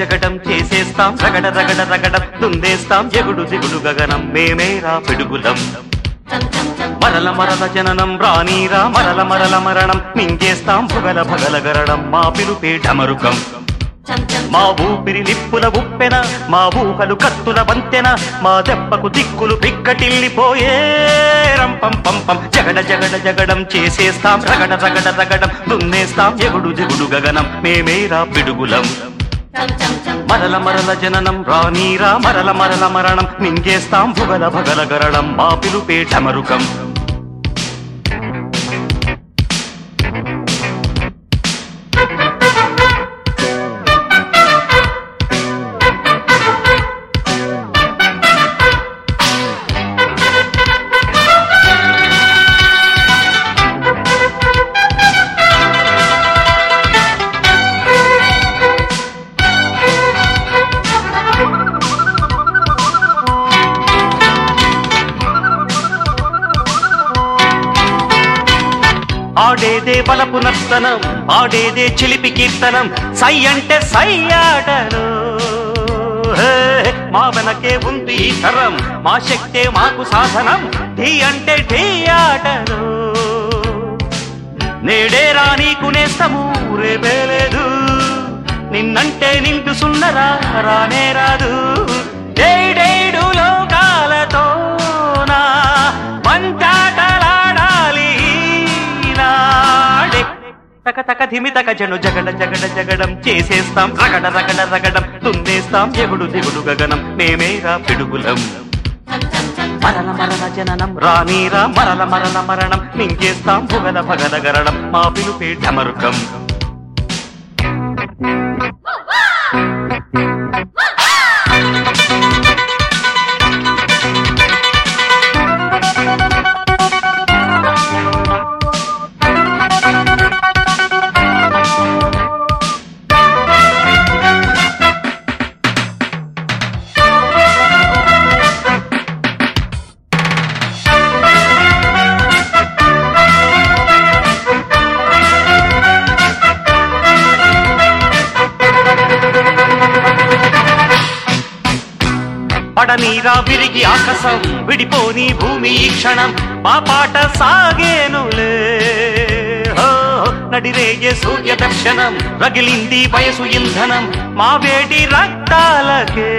జగడం చేసేస్తాం రగడ రగడ రగడం దుందేస్తాం ఎగుడు దిగుడు గగనం మేమేరా పిడుగులం మరల మరల జననం రానీరా మరల మరల మరణం మింగేస్తాం భుగల భగల గరడం మా పిలుపే ఢమరుకం మా ఊపిరి నిప్పుల ఉప్పెన మా ఊహలు కత్తుల వంతెన మా దెబ్బకు దిక్కులు పిక్కటిల్లిపోయే రంపం పంపం జగడ జగడ జగడం చేసేస్తాం రగడ రగడ రగడం దున్నేస్తాం ఎగుడు దిగుడు గగనం మేమేరా పిడుగులం మరల మరల జననం రానీరా మరల మరల మరణం మింగేస్తాం భుగల భగల గరడం మా పిలుపే ఢమరుకం ఆడేదే బలపు నర్తనం ఆడేదే చిలిపి కీర్తనం సై అంటే సై ఆటలు హే, మా వెనకే ఉంది ఈ తరం మా శక్తే మాకు సాధనం ఢీ అంటే ఢీ ఆటలు నేడే రానీకు నేస్తము రేపే లేదు నిన్నంటే నిండు సున్నరా రానే రాదు డేడేడు లోకాలతోనా మంచాటలాడాలి ఈనాడే. తక తక ధిమి తక జను జగడ జగడ జగడం చేసేస్తాం రగడ రగడ రగడం తుందేస్తాం ఎగుడు దిగుడు గగనం మేమేరా పిడుగులం మరల మరల జననం రానీరా మరల మరల మరణం మింగేస్తాం భుగల భగల గరడం మా పిలుపే ఢమరుకం పడనీరా విరిగి ఆకాశం విడిపోని భూమి ఈ క్షణం మా పాట సాగేనులే హో, నడిరేగే సూర్య దర్శనం రగిలింది వయసు ఇంధనం మా వేడి రక్తాలకే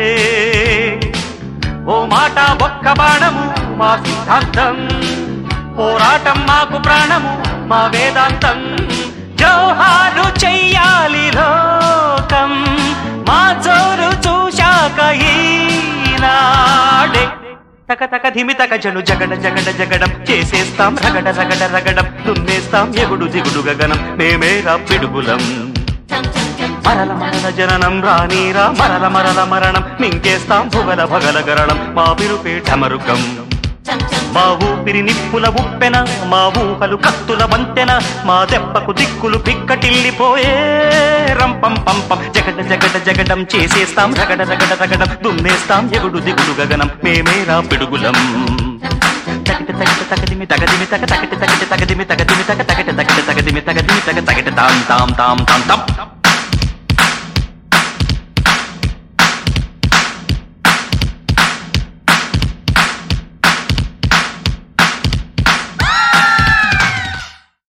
ఓ మాట ఒక్క బాణము మా సిద్ధాంతం పోరాటం మాకు ప్రాణము మా వేదాంతం జోహారు చెయ్యాలి లోకం మా జోరు చూశాక ఈనాడే తక తక ధిమి తక జను జగడ జగడ జగడం చేసేస్తాం రగడ రగడ రగడం దున్నేస్తాం ఎగుడు దిగుడు గగనం మేమేరా పిడుగులం మరల మరల జననం రానీరా మరల మరల మరణం మింకేస్తాం భుగల భగల గరణం మా పిలుపే ఢమరుకం మా ఊపిరి నిప్పుల ఉప్పెన మా ఊహలు కత్తుల వంతెన మా దెబ్బకు దిక్కులు పిక్కటిల్లిపోయే రంపం పంపం జగడ జగడ జగడం చేసేస్తాం రగడ రగడ రగడం దున్నేస్తాం ఎగుడు దిగుడు గగనం మేమేరా పిడుగులం తగిట తగిట తగదిమి తగదిమి తగ తగటి తగటి తగదిమి తగదిమి తగ తగటి తగటి తగదిమి తగదిమి తగ తగటి తాం తాం తాం తాం తాం